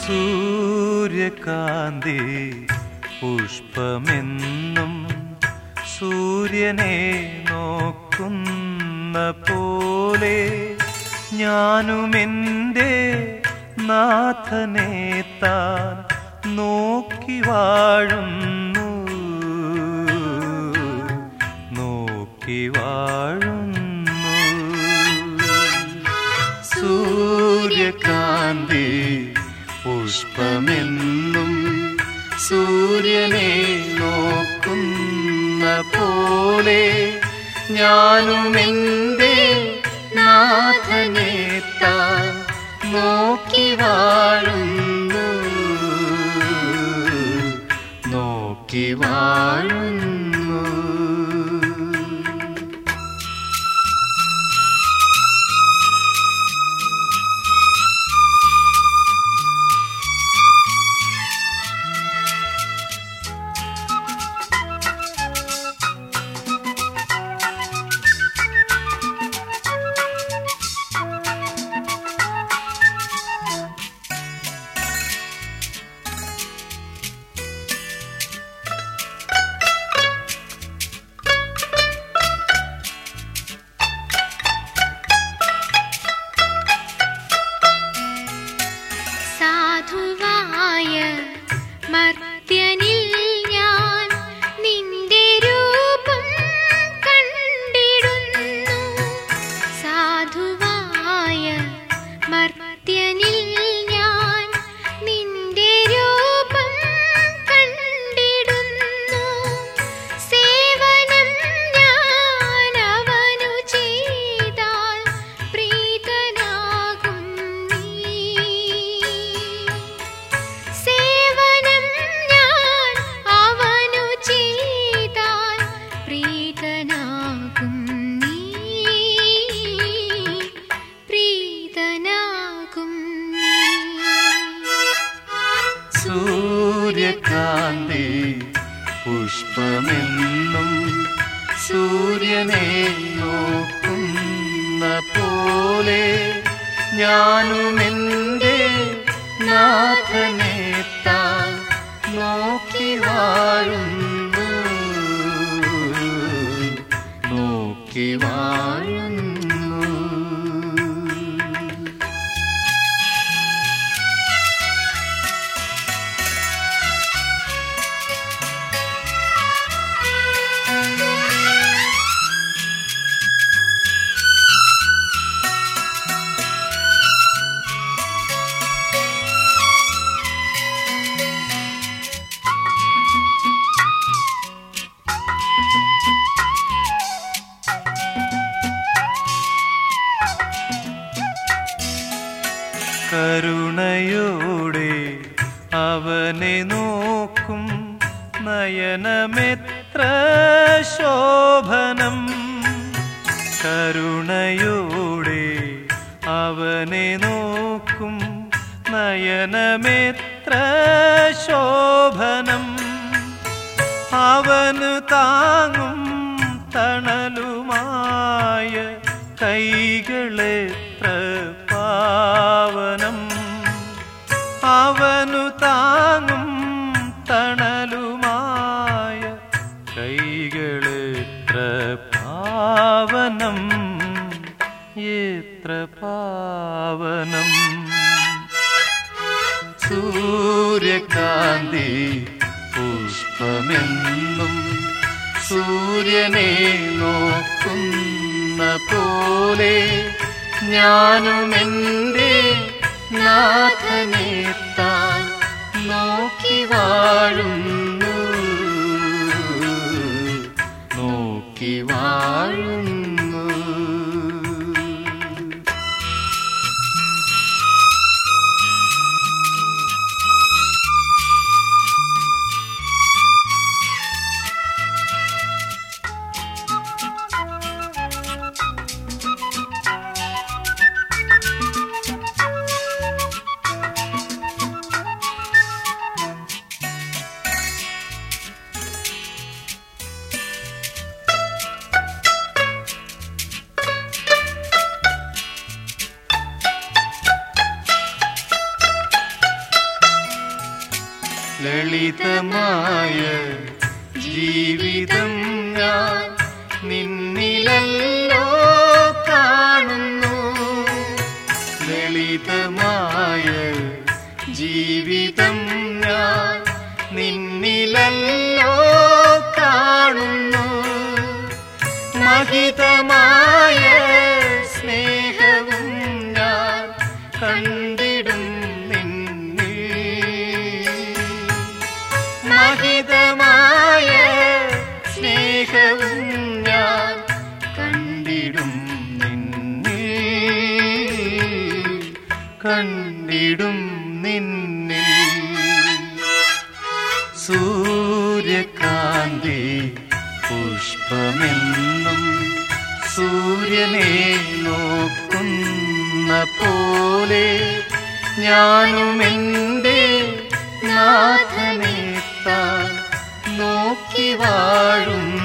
സൂര്യകാന്തി പുഷ്പമെന്നും സൂര്യനെ നോക്കുന്ന പോലെ ഞാനുമെൻ്റെ നാഥനെ താൻ നോക്കി വാഴുന്നു നോക്കി വാഴുന്നു സൂര്യകാന്തി പുഷ്പമെന്നും സൂര്യനെ നോക്കുന്ന പോലെ ഞാനുമെൻ്റെ നാഥനെ താൻ നോക്കി വാഴുന്നു നോക്കി വാഴുന്നു സാധുവായ മർത്യനിൽ ഞാൻ നിന്റെ രൂപം കണ്ടിടുന്നു സാധുവായ മർത്യനിൽ ഞാൻ നിന്റെ രൂപം കണ്ടിടുന്നു സേവനം ഞാൻ അവനു ചെയ്താൽ പ്രീതനാകും നീ സേവനം ഞാൻ അവനു ചെയ്താൽ പ്രീതനാകും നീ പ്രീതനാകും നീ സൂര്യകാന്തി പുഷ്പമെന്നും സൂര്യനെ നോക്കുന്ന പോലെ ഞാനുമെൻ്റെ നാഥനെ താൻ നോക്കി വാഴുന്നു നോക്കി വാഴുന്നു കരുണയോടെ അവനെ നോക്കും നയനമെത്ര ശോഭനം കരുണയോടെ അവനെ നോക്കും നയനമെത്ര ശോഭനം അവന് താങ്ങും തണലുമായ കൈകളെത്ര പാവനം അവനു താങ്ങും തണലുമായ കൈകളെത്ര പാവനം എത്ര പാവനം സൂര്യകാന്തി പുഷ്പമെന്നും സൂര്യനെ നോക്കുന്ന പോലെ ഞാനുമെൻ്റെ നാഥനെ താൻ നോക്കി വാഴുന്നു നോക്കി വാഴുന്നു ലളിതമായ ജീവിതം ഞാൻ നിന്നിലല്ലോ കാണുന്നു ലളിതമായ ജീവിതം ഞാൻ നിന്നിലല്ലോ കാണുന്നു മഹിതമായ സ്നേഹവും ഞാൻ കണ്ടിടും നിന്നിൽ മഹിതമായ സ്നേഹവും ഞാൻ കണ്ടിടും നിന്നിൽ കണ്ടിടും നിന്നിൽ സൂര്യകാന്തി പുഷ്പമെന്നും സൂര്യനെ നോക്കുന്ന പോലെ ഞാനും എൻ്റെ നാഥനെ താൻ നോക്കി വാഴും